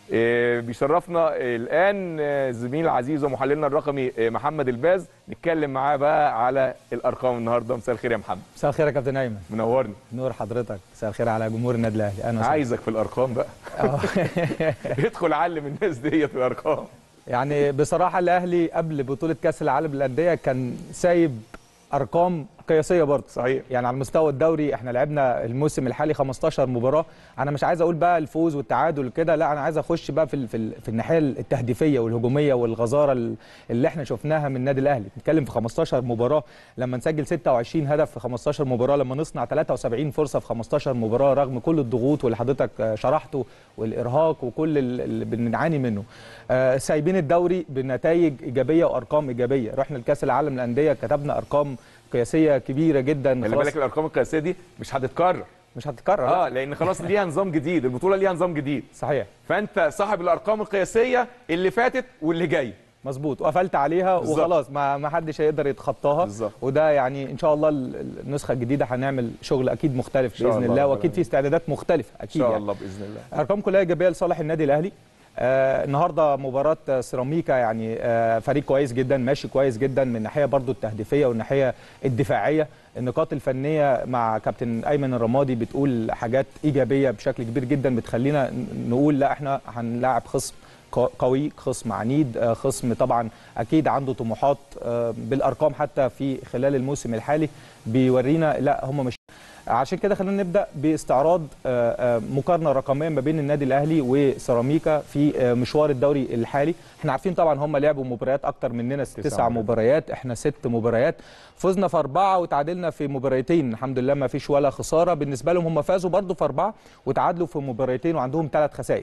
آه، بيشرفنا الان آه، زميل العزيز ومحللنا الرقمي آه، محمد الباز نتكلم معاه بقى على الارقام النهارده مساء الخير يا محمد مساء الخير يا كابتن ايمن منورني نور حضرتك مساء الخير على جمهور النادي الاهلي انا وسهلا. عايزك في الارقام بقى آه. ادخل علم الناس ديت الارقام يعني بصراحه الاهلي قبل بطوله كاس العالم للانديه كان سايب ارقام قياسيه برضه صحيح يعني على المستوى الدوري احنا لعبنا الموسم الحالي 15 مباراه انا مش عايز اقول بقى الفوز والتعادل وكده لا انا عايز اخش بقى في ال- في, ال- في الناحيه التهديفيه والهجوميه والغزاره ال- اللي احنا شفناها من النادي الاهلي بنتكلم في 15 مباراه لما نسجل 26 هدف في 15 مباراه لما نصنع 73 فرصه في 15 مباراه رغم كل الضغوط واللي حضرتك آه، شرحته والارهاق وكل ال- اللي بنعاني منه آه، سايبين الدوري بنتائج ايجابيه وارقام ايجابيه رحنا لكاس العالم للانديه كتبنا ارقام قياسيه كبيره جدا خلي خلاص بالك الارقام القياسيه دي مش هتتكرر مش هتتكرر لا. اه لان خلاص ليها نظام جديد البطوله ليها نظام جديد صحيح فانت صاحب الارقام القياسيه اللي فاتت واللي جاي مظبوط وقفلت عليها بالظبط. وخلاص ما ما حدش هيقدر يتخطاها بالظبط. وده يعني ان شاء الله ال- ال- النسخه الجديده هنعمل شغل اكيد مختلف إن شاء باذن الله الله ربنا واكيد في استعدادات مختلفه ان اكيد شاء يعني. الله باذن الله ارقام كلها ايجابيه لصالح النادي الاهلي آه النهارده مباراه آه، سيراميكا يعني آه فريق كويس جدا ماشي كويس جدا من الناحيه برضو التهديفيه والناحيه الدفاعيه النقاط الفنيه مع كابتن ايمن الرمادي بتقول حاجات ايجابيه بشكل كبير جدا بتخلينا ن- نقول لا احنا هنلاعب خصم ق- قوي خصم عنيد آه، خصم طبعا اكيد عنده طموحات آه، بالارقام حتى في خلال الموسم الحالي بيورينا لا هم مش عشان كده خلينا نبدا باستعراض آه، آه، مقارنه رقميه ما بين النادي الاهلي وسيراميكا في آه، مشوار الدوري الحالي احنا عارفين طبعا هم لعبوا مباريات اكتر مننا تسع مباريات احنا ست مباريات فزنا في اربعه وتعادلنا في مباريتين الحمد لله ما فيش ولا خساره بالنسبه لهم هم فازوا برضو في اربعه وتعادلوا في مباريتين وعندهم ثلاث خسائر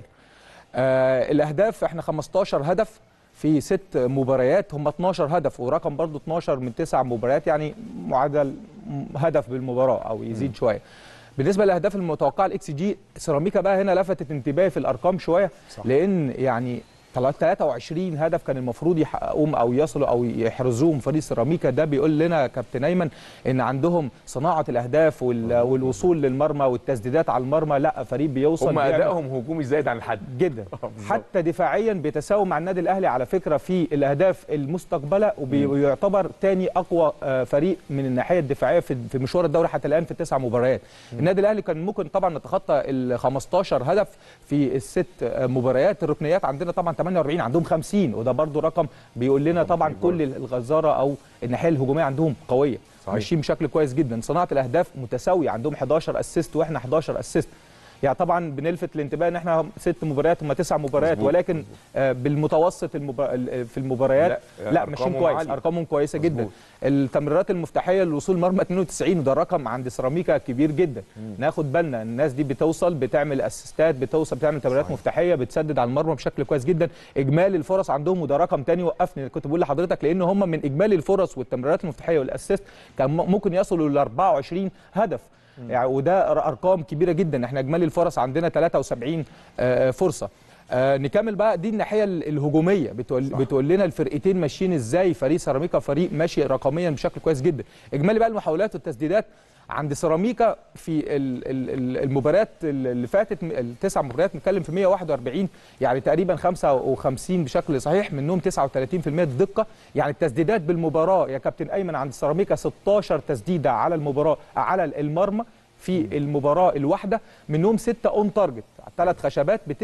آه الاهداف احنا 15 هدف في ست مباريات هم 12 هدف ورقم برضو 12 من تسع مباريات يعني معدل م- هدف بالمباراه او يزيد شويه بالنسبه للاهداف المتوقعه الاكس جي سيراميكا بقى هنا لفتت انتباهي في الارقام شويه صح. لان يعني طلعت 23 هدف كان المفروض يحققوهم او يصلوا او يحرزوهم فريق سيراميكا ده بيقول لنا يا كابتن ايمن ان عندهم صناعه الاهداف وال- والوصول للمرمى والتسديدات على المرمى لا فريق بيوصل هم بيعمل- ادائهم هجومي زايد عن الحد جدا آه، بالظبط. حتى دفاعيا بيتساووا مع النادي الاهلي على فكره في الاهداف المستقبله وبي- ويعتبر تاني اقوى آه، فريق من الناحيه الدفاعيه في في مشوار الدوري حتى الان في التسع مباريات النادي الاهلي كان ممكن طبعا نتخطى ال 15 هدف في الست آه، مباريات الركنيات عندنا طبعا 48 عندهم 50 وده برضو رقم بيقول لنا طبعا كبير كل الغزاره او الناحيه الهجوميه عندهم قويه صحيح. ماشيين بشكل كويس جدا صناعه الاهداف متساويه عندهم 11 اسيست واحنا 11 اسيست يعني طبعا بنلفت الانتباه ان احنا ست مباريات هم تسع مباريات مظبوط، ولكن مظبوط. آه، بالمتوسط المبا... ال- في المباريات لا، لا, لا ماشيين أرقامهم كويس عالية. ارقامهم كويسه جدا مظبوط. التمريرات المفتاحيه للوصول مرمى 92 وده رقم عند سيراميكا كبير جدا ناخد بالنا الناس دي بتوصل بتعمل اسيستات بتوصل بتعمل تمريرات صحيح. مفتاحيه بتسدد على المرمى بشكل كويس جدا اجمالي الفرص عندهم وده رقم تاني وقفني كنت بقول لحضرتك لان هم من اجمالي الفرص والتمريرات المفتاحيه والاسيست كان م- ممكن يصلوا ل 24 هدف يعني وده ر- ارقام كبيره جدا احنا اجمالي الفرص عندنا 73 آه، فرصه آه نكمل بقى دي الناحيه ال- الهجوميه بتقول, صح. بتقول لنا الفرقتين ماشيين ازاي فريق سيراميكا فريق ماشي رقميا بشكل كويس جدا اجمالي بقى المحاولات والتسديدات عند سيراميكا في ال- ال- ال- المباريات اللي فاتت م- التسع مباريات نتكلم في 141 يعني تقريبا 55 بشكل صحيح منهم 39% دقه يعني التسديدات بالمباراه يا كابتن ايمن عند سيراميكا 16 تسديده على المباراه على المرمى في المباراه الواحده منهم ستة اون تارجت ثلاث خشبات ب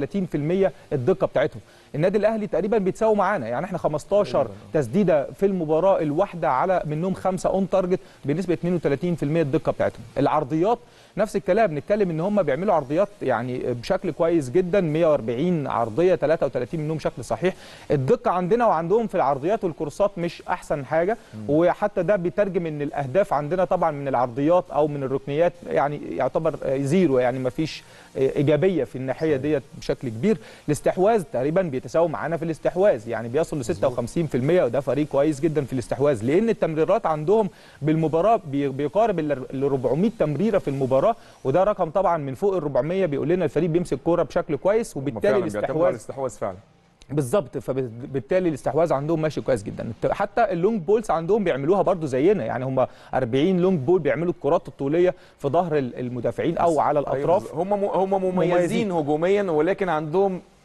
39% الدقه بتاعتهم النادي الاهلي تقريبا بيتساووا معانا يعني احنا 15 تسديده في المباراه الواحده على منهم خمسة اون تارجت بنسبه 32% الدقه بتاعتهم العرضيات نفس الكلام بنتكلم ان هم بيعملوا عرضيات يعني بشكل كويس جدا 140 عرضيه 33 منهم شكل صحيح الدقه عندنا وعندهم في العرضيات والكورسات مش احسن حاجه وحتى ده بيترجم ان الاهداف عندنا طبعا من العرضيات او من الركنيات يعني يعتبر زيرو يعني ما فيش ايجابيه في الناحيه ديت بشكل كبير الاستحواذ تقريبا بيتساووا معانا في الاستحواذ يعني بيصل ل 56% وده فريق كويس جدا في الاستحواذ لان التمريرات عندهم بالمباراه بي- بيقارب ال 400 تمريره في المباراه وده رقم طبعا من فوق ال 400 بيقول لنا الفريق بيمسك كوره بشكل كويس هم وبالتالي فعلاً بيعتمدوا على الاستحواذ الاستحواذ فعلا بالظبط فبالتالي الاستحواذ عندهم ماشي كويس جدا الت- حتى اللونج بولز عندهم بيعملوها برضو زينا يعني هم 40 لونج بول بيعملوا الكرات الطوليه في ظهر ال- المدافعين او على الاطراف هم م- هم مميزين مميزين. هجوميا ولكن عندهم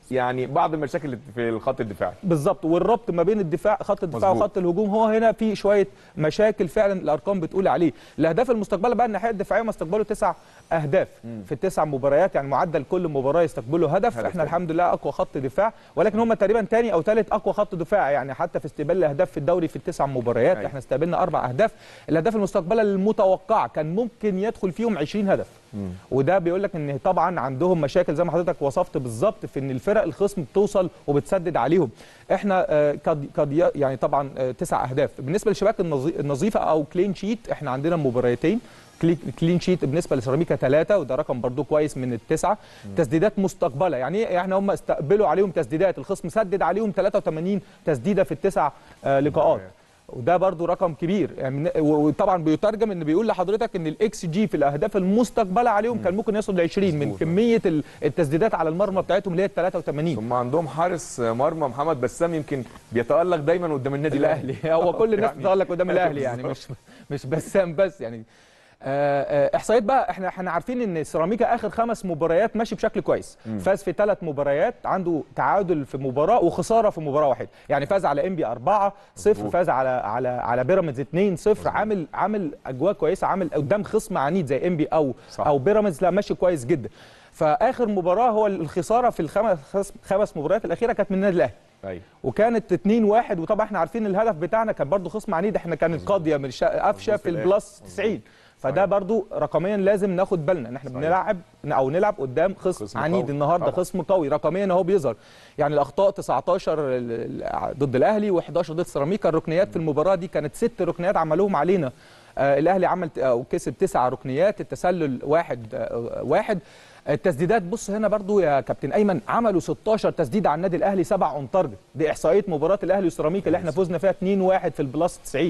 يعني بعض المشاكل اللي في الخط الدفاعي بالظبط والربط ما بين الدفاع خط الدفاع مظبوط. وخط الهجوم هو هنا في شويه مشاكل فعلا الارقام بتقول عليه الاهداف المستقبله بقى الناحيه الدفاعيه هم استقبلوا تسع اهداف في التسع مباريات يعني معدل كل مباراه يستقبلوا هدف هدف احنا تاني. الحمد لله اقوى خط دفاع ولكن هم تقريبا ثاني او ثالث اقوى خط دفاع يعني حتى في استقبال الاهداف في الدوري في التسع مباريات أيوة. احنا استقبلنا اربع اهداف الاهداف المستقبله المتوقعه كان ممكن يدخل فيهم 20 هدف وده بيقول لك ان طبعا عندهم مشاكل زي ما حضرتك وصفت بالظبط في ان الفرق الخصم بتوصل وبتسدد عليهم احنا آه، قد قد ي- يعني طبعا آه، تسع اهداف بالنسبه للشباك النظي- النظيفه او كلين شيت احنا عندنا مباريتين كلي- كلين شيت بالنسبه لسيراميكا ثلاثه وده رقم برضو كويس من التسعه تسديدات مستقبله يعني ايه يعني هم استقبلوا عليهم تسديدات الخصم سدد عليهم 83 تسديده في التسع آه، لقاءات وده برضو رقم كبير يعني من- و- وطبعا بيترجم ان بيقول لحضرتك ان الاكس جي في الاهداف المستقبله عليهم كان ممكن يصل ل 20 من مظبوط. كميه ال- التسديدات على المرمى بتاعتهم اللي هي 83 ثم عندهم حارس مرمى محمد بسام يمكن بيتالق دايما قدام النادي الاهلي الاهلي هو كل الناس يعني- بتتالق قدام الاهلي يعني مش مش بسام بس يعني آه، آه، احصائيات بقى احنا احنا عارفين ان سيراميكا اخر خمس مباريات ماشي بشكل كويس فاز في ثلاث مباريات عنده تعادل في مباراه وخساره في مباراه واحده يعني فاز على انبي 4 0 مظبوط. فاز على على على بيراميدز 2 0 عامل عامل اجواء كويسه عامل قدام خصم عنيد زي انبي او صح. او بيراميدز لا ماشي كويس جدا فاخر مباراه هو الخساره في الخمس خمس- خمس مباريات الاخيره كانت من النادي الاهلي ايوه وكانت 2 1 وطبعا احنا عارفين الهدف بتاعنا كان برضو خصم عنيد احنا كانت قاضيه من شا- قفشه مظبوط في في البلس 90 فده صحيح. برضو رقميا لازم ناخد بالنا ان احنا صحيح. بنلعب او نلعب قدام خصم, خصم عنيد قوي. النهارده طبعا. خصم قوي رقميا اهو بيظهر يعني الاخطاء 19 ال- ال- ضد الاهلي و11 ضد سيراميكا الركنيات في المباراه دي كانت ست ركنيات عملوهم علينا آه الاهلي عمل ت- او كسب تسع ركنيات التسلل واحد آه واحد التسديدات بص هنا برضو يا كابتن ايمن عملوا 16 تسديده على النادي الاهلي سبع اون تارجت دي احصائيه مباراه الاهلي وسيراميكا اللي احنا فزنا فيها 2-1 في البلس 90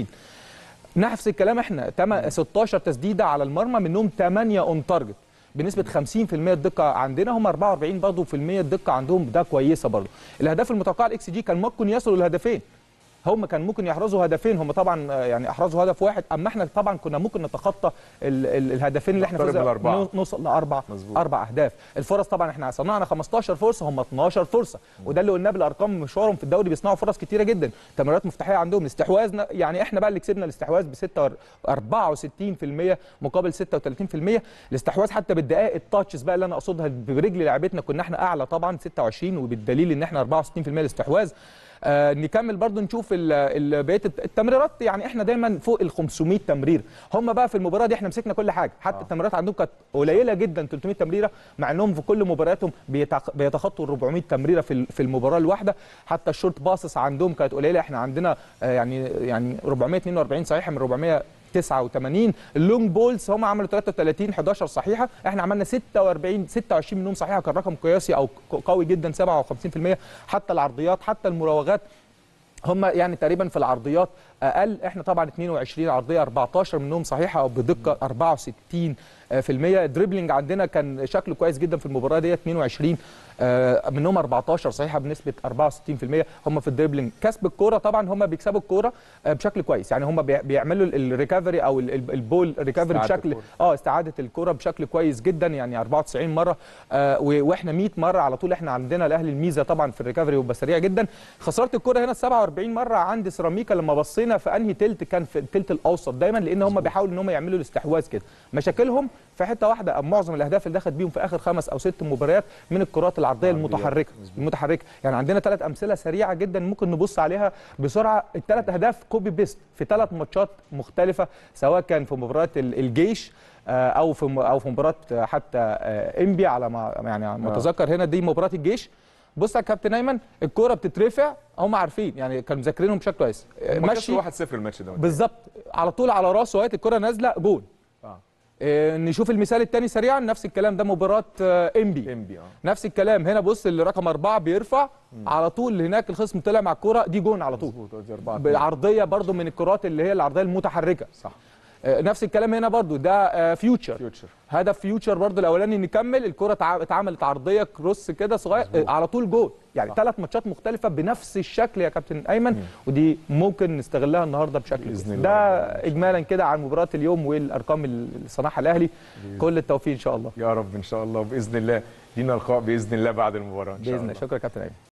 نفس الكلام احنا تم 16 تسديده على المرمى منهم 8 اون تارجت بنسبه 50% الدقه عندنا هم 44 برضه في المية الدقه عندهم ده كويسه برضه الاهداف المتوقعه الاكس جي كان ممكن يصلوا لهدفين هم كان ممكن يحرزوا هدفين هم طبعا آه، يعني احرزوا هدف واحد اما احنا طبعا كنا ممكن نتخطى ال ال الهدفين اللي احنا نقترب فزنا- للأربعة. نو- نوصل لاربع مظبوط. اربع اهداف الفرص طبعا احنا صنعنا 15 فرصه هم 12 فرصه وده اللي قلناه بالارقام مشوارهم في الدوري بيصنعوا فرص كتيره جدا تمريرات مفتاحيه عندهم الاستحواذ يعني احنا بقى اللي كسبنا الاستحواذ ب 64% مقابل 36% الاستحواذ حتى بالدقائق التاتشز بقى اللي انا اقصدها برجل لعبتنا كنا احنا اعلى طبعا 26 وبالدليل ان احنا 64% الاستحواذ آه نكمل برضو نشوف ال- ال- بقيه الت- التمريرات يعني احنا دايما فوق ال 500 تمرير هم بقى في المباراه دي احنا مسكنا كل حاجه حتى آه. التمريرات عندهم كانت قليله جدا 300 تمريره مع انهم في كل مبارياتهم بيتخ- بيتخطوا ال 400 تمريره في ال- في المباراه الواحده حتى الشورت باسس عندهم كانت قليله احنا عندنا آه، يعني يعني 442 صحيحه من 400 89 اللونج بولز هم عملوا 33 11 صحيحه احنا عملنا 46 26 منهم صحيحه كان رقم قياسي او ق- قوي جدا 57% حتى العرضيات حتى المراوغات هم يعني تقريبا في العرضيات اقل احنا طبعا 22 عرضيه 14 منهم صحيحه او بدقه 64 آه، في المية دريبلينج عندنا كان شكله كويس جدا في المباراه دي 22 آه، منهم 14 صحيحه بنسبه 64% هم في الدريبلينج كسب الكوره طبعا هم بيكسبوا الكوره آه، بشكل كويس يعني هم بي- بيعملوا الريكفري او ال- ال- البول ريكفري استعادة بشكل الكرة. اه استعاده الكره بشكل كويس جدا يعني 94 مره آه و- واحنا 100 مره على طول احنا عندنا الاهلي الميزه طبعا في الريكفري وبقى سريع جدا خساره الكره هنا 47 مره عند سيراميكا لما بصينا في انهي تلت كان في التلت الاوسط دايما لان هم بيحاولوا ان هم يعملوا الاستحواذ كده مشاكلهم في حته واحده أو معظم الاهداف اللي دخلت بيهم في اخر خمس او ست مباريات من الكرات العرضيه العرضيات. المتحركه المتحركه يعني عندنا ثلاث امثله سريعه جدا ممكن نبص عليها بسرعه الثلاث اهداف كوبي بيست في ثلاث ماتشات مختلفه سواء كان في مباراه ال- الجيش آه، او في م- او في مباراه آه، حتى آه، انبي على ما يعني على ما آه. اتذكر هنا دي مباراه الجيش بص يا كابتن ايمن الكوره بتترفع هم عارفين يعني كانوا مذاكرينهم بشكل كويس آه، ماشي مشي 1-0 الماتش ده بالظبط على طول على راسه وقت الكره نازله جول اه آه، نشوف المثال الثاني سريعا نفس الكلام ده مباراه آه، انبي انبي اه نفس الكلام هنا بص اللي رقم أربعة بيرفع على طول هناك الخصم طلع مع الكرة دي جون على طول مظبوط ادي 4 بعرضية برضو من الكرات اللي هي العرضية المتحركة صح آه، نفس الكلام هنا برضو ده آه، فيوتشر فيوتشر هدف فيوتشر برضو الاولاني نكمل الكرة تع- اتعملت عرضية كروس كده صغير مظبوط. آه، على طول جول يعني صح. ثلاث ماتشات مختلفة بنفس الشكل يا كابتن ايمن ودي ممكن نستغلها النهارده بشكل بإذن كويس. الله. ده اجمالا كده عن مباراة اليوم والارقام اللي صنعها الاهلي كل التوفيق ان شاء الله يا رب ان شاء الله باذن الله لينا لقاء باذن الله بعد المباراه ان شاء باذن الله الله شكرا يا كابتن ايمن